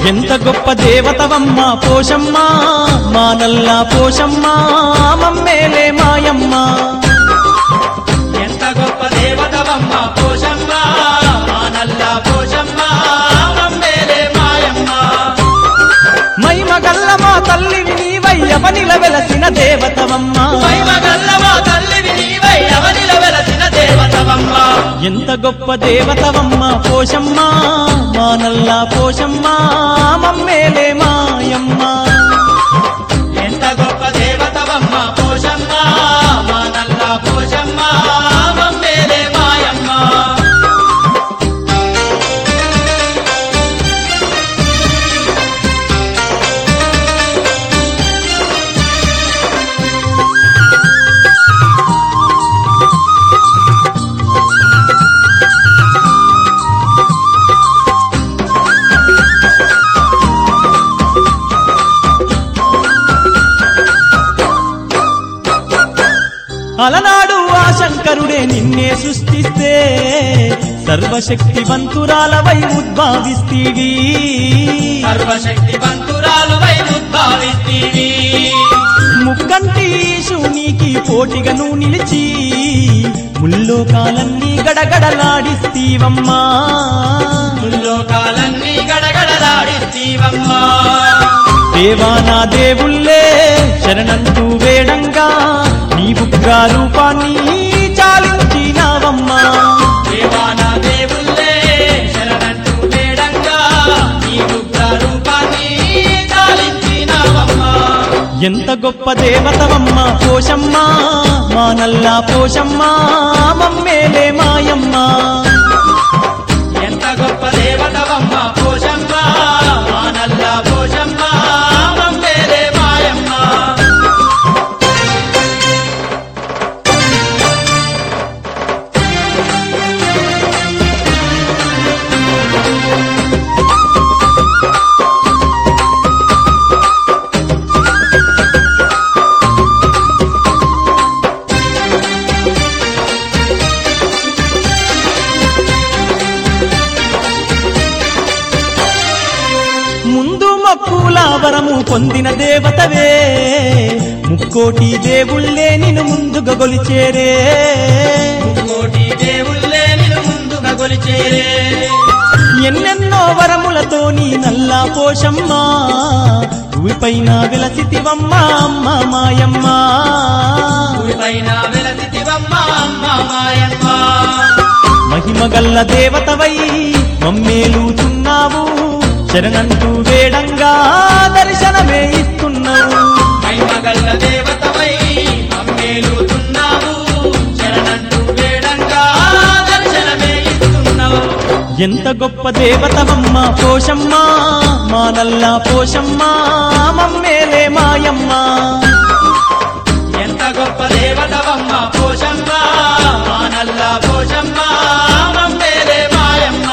ఎంత గొప్ప దేవతవమ్మ పోషమ్మ మా నల్ల పోషమ్మ మమ్మేలే మాయమ్మ ఎంత గొప్ప దేవతవమ్మ పోషమ్మ మా నల్ల పోషమ్మ మమ్మేలే మాయమ్మ మైమ గల్ల మా తల్లివి నీవయ్యవనిల వెలసిన దేవతవమ్మ మహిమగల్లవా తల్లివి నీవై అవనిల వెలసిన దేవతవమ్మ ఎంత గొప్ప దేవతవమ్మ పోషమ్మ మా నల్ల పోషమ్మ మమ్మేలే మాయమ్మ ఎంత గొప్ప దేవతవమ్మ పోషమ్మ మా నల్ల పోషమ్మ మమ్మేలే మాయమ్మ అలనాడు ఆ శంకరుడే నిన్నే సృష్టిస్తే సర్వశక్తివంతురాలవై ఉద్భావిస్తీవి సర్వశక్తి వంతురాలు వై ఉద్భావిస్తీవి ముక్కంటి శూనికి పోటీగా నువ్వు నిలిచి ముల్లోకాలన్నీ గడగడలాడిస్తీవమ్మా లోకాలన్నీ గడగడలాడిస్తీవమ్మ దేవానా దేవుళ్ళే శరణంటూ వేడంగా నీ బుగ్గా రూపాన్ని చాలించినావమ్మా దేవాన దేవుళ్ళే శరణంటూ వేడంగా నీ ఉగ్ర రూపాన్ని చాలించినావమ్మ ఎంత గొప్ప దేవతవమ్మ పోషమ్మ మా నల్ల పోషమ్మ మమ్మేలే మాయమ్మ ఎంత గొప్ప దేవతవమ్మ పోషమ్మ మా నల్ల పోషమ్మ మమ్మేలే మాయమ్మ ముందు మక్కుల వరము పొందిన దేవతవే ముక్కోటి దేవుళ్ళే నిన్ను ముందుగా గొలిచేరే కోటి దేవుళ్ళే నిన్ను ముందుగా కొలిచేరే ఎన్నెన్నో వరములతో నీ నల్ల పోషమ్మ భూమిపైన విలసితివమ్మ అమ్మ మాయమ్మ పైన వెలసితివమ్మ అమ్మ మాయమ్మ మహిమగల్ల దేవతవై మమ్మేలుతున్నావు శరణంటూ వేడంగా దర్శనమే ఇస్తున్నావు మహిమగల్ల దేవతవై మమ్మేలుతున్నావు శరణంటూ వేడంగా దర్శనమే ఇస్తున్నావు ఎంత గొప్ప దేవతవమ్మ పోషమ్మ మా నల్ల పోషమ్మ మమ్మేలే మాయమ్మ ఎంత గొప్ప దేవతవమ్మ పోషమ్మ మా నల్ల పోషమ్మ మమ్మేలే మాయమ్మ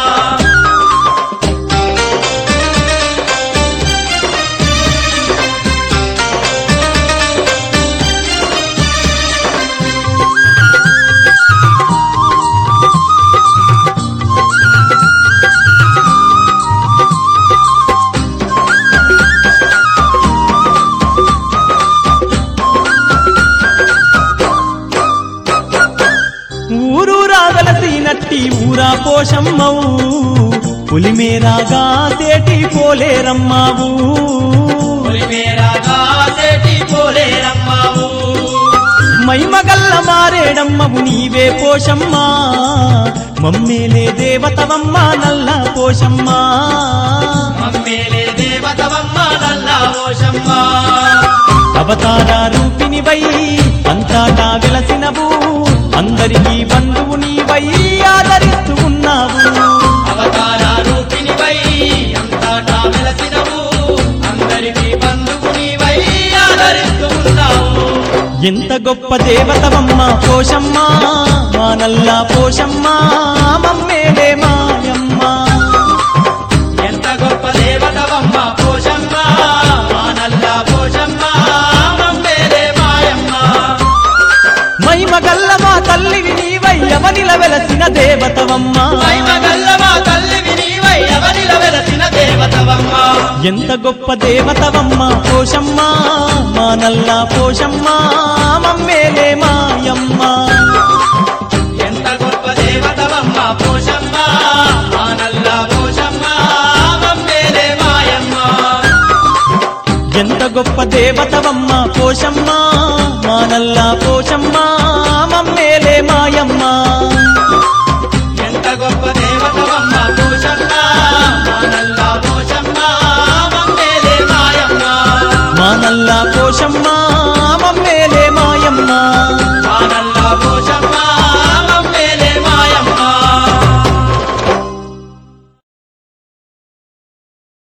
ఊరు రాగలసినట్టి ఊరా పోషమ్మవు పులిమేరాగా తేటి పోలేరమ్మావు పొలిమేరాగా సేటి పోలేరమ్మావు మైమగల్ల మారేడమ్మవు నీవే పోషమ్మ మమ్మేలే దేవతవమ్మ నల్ల పోషమ్మ మమ్మేలే దేవతవమ్మ నల్ల పోషమ్మ అవతార రూపినివై అంతటా వెలసినవు అందరికీ బంధువు నీవై ఆదరిస్తూ ఉన్నావు అవతార రూపినివై అంతటా వెలసినవు అందరికీ బంధువునివై ఆదరిస్తున్నావు ఎంత గొప్ప దేవతవమ్మ పోషమ్మ మా నల్ల పోషమ్మ మమ్మేలే మాయమ్మ ఎంత గొప్ప దేవతవమ్మ పోషమ్మ మా నల్ల పోషమ్మ మమ్మేలే మాయమ్మ మైమగల్ల మా తల్లివి నీవయ్యవనిల వెలసిన దేవతవమ్మ మహిమగల్లవా తల్లివి నీవై అవనిల వెలసిన దేవతవమ్మ ఎంత గొప్ప దేవతవమ్మ పోషమ్మ మా నల్ల పోషమ్మ మమ్మేలే మాయమ్మ ఎంత గొప్ప దేవతవమ్మ పోషమ్మ మా నల్ల పోషమ్మ మమ్మేలే మాయమ్మ ఎంత గొప్ప దేవతవమ్మ పోషమ్మ మా నల్ల పోషమ్మ మమ్మేలే మాయమ్మ